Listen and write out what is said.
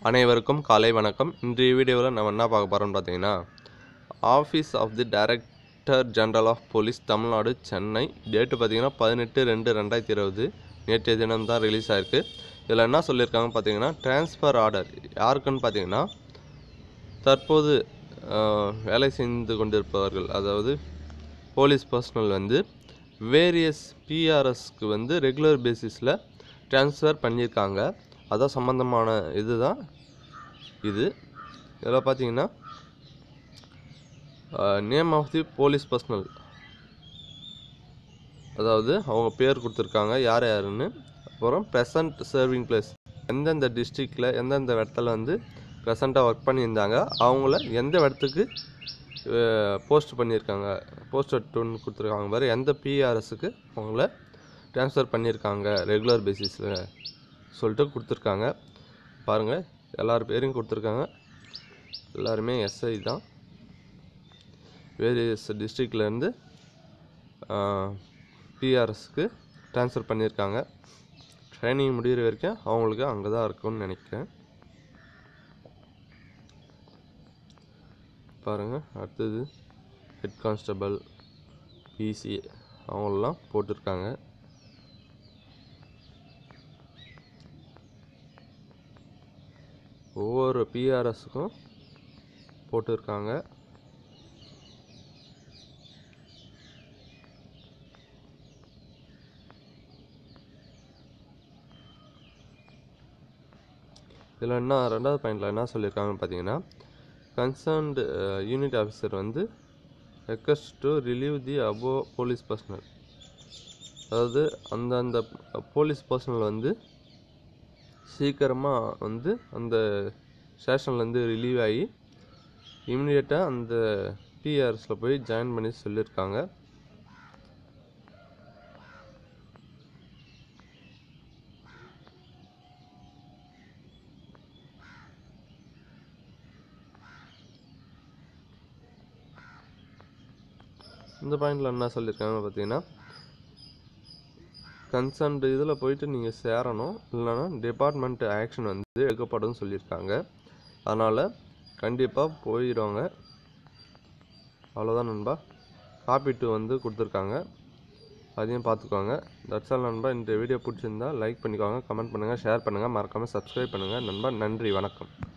அனைவருக்கும் காலை வணக்கம் இன்றைய வீடியோவில் நம்ம என்ன பார்க்க போகிறோம்னு பார்த்தீங்கன்னா office of the director general of police Tamil Nadu Chennai date பார்த்தீங்கன்னா பதினெட்டு ரெண்டு ரெண்டாயிரத்தி இருபது நேற்றைய தினம் தான் ரிலீஸ் ஆயிருக்கு இதில் என்ன சொல்லியிருக்காங்க பார்த்தீங்கன்னா ட்ரான்ஸ்ஃபர் ஆர்டர் யாருக்குன்னு பார்த்தீங்கன்னா தற்போது ஆஹ், வேலை செய்து கொண்டிருப்பவர்கள் அதாவது போலீஸ் பர்சனல் வந்து வேரியஸ் பிஆர்எஸ்க்கு வந்து ரெகுலர் பேசிஸில் ட்ரான்ஸ்ஃபர் பண்ணியிருக்காங்க அதான் சம்மந்தமான இதுதான் இது இதில் பார்த்தீங்கன்னா name of the police personnel அதாவது அவங்க பேர் கொடுத்துருக்காங்க யார் யாருன்னு அப்புறம் ப்ரெசன்ட் சர்விங் பிளேஸ் எந்தெந்த டிஸ்ட்ரிக்டில் எந்தெந்த இடத்துல வந்து ப்ரெசண்ட்டாக ஒர்க் பண்ணியிருந்தாங்க அவங்கள எந்த இடத்துக்கு போஸ்ட் பண்ணியிருக்காங்க போஸ்டர் டூன்னு கொடுத்துருக்காங்க பாரு எந்த பிஆர்எஸ்க்கு அவங்கள ட்ரான்ஸ்ஃபர் பண்ணியிருக்காங்க ரெகுலர் பேசிஸில் சொல்லிட்டு கொடுத்துருக்காங்க பாருங்கள் எல்லார் பேரையும் கொடுத்துருக்காங்க எல்லாருமே எஸ்ஐ தான் வேரியஸ் டிஸ்ட்ரிக்ட்லேருந்து பிஆர்எஸ்க்கு ட்ரான்ஸ்ஃபர் பண்ணியிருக்காங்க ட்ரைனிங் முடிகிற வரைக்கும் அவங்களுக்கு அங்கே தான் இருக்கும்னு நினைக்கிறேன் பாருங்கள் அடுத்தது ஹெட் கான்ஸ்டபிள் பிசி அவங்களெலாம் போட்டிருக்காங்க ஒவ்வொரு பிஆர்எஸ்க்கும் போட்டிருக்காங்க இதில் என்ன ரெண்டாவது பாயிண்டில் என்ன சொல்லியிருக்காங்கன்னு பார்த்தீங்கன்னா கன்சர்ன்டு யூனிட் ஆஃபீஸர் வந்து request to relieve the above police personnel அதாவது அந்தந்த போலீஸ் பர்சனல் வந்து சீக்கிரமாக வந்து அந்த ஸ்டேஷன்லேருந்து ரிலீவ் ஆகி இமிடியேட்டாக அந்த பிஆர்எஸில் போய் ஜாயின் பண்ணி சொல்லியிருக்காங்க இந்த பாயிண்டில் என்ன சொல்லியிருக்காங்கன்னு பார்த்தீங்கன்னா கன்சர்ன்ட் இதில் போயிட்டு நீங்கள் சேரணும் இல்லைன்னா டிபார்ட்மெண்ட் ஆக்ஷன் வந்து எடுக்கப்படும் சொல்லியிருக்காங்க அதனால் கண்டிப்பாக போயிடுவாங்க அவ்வளோதான் நண்பா காப்பீட்டு வந்து கொடுத்துருக்காங்க அதையும் பார்த்துக்கோங்க தட்ஸ் ஆல் நண்பா இந்த வீடியோ பிடிச்சிருந்தா லைக் பண்ணிக்கோங்க கமெண்ட் பண்ணுங்கள் ஷேர் பண்ணுங்கள் மறக்காமல் சப்ஸ்கிரைப் பண்ணுங்கள் நண்பா நன்றி வணக்கம்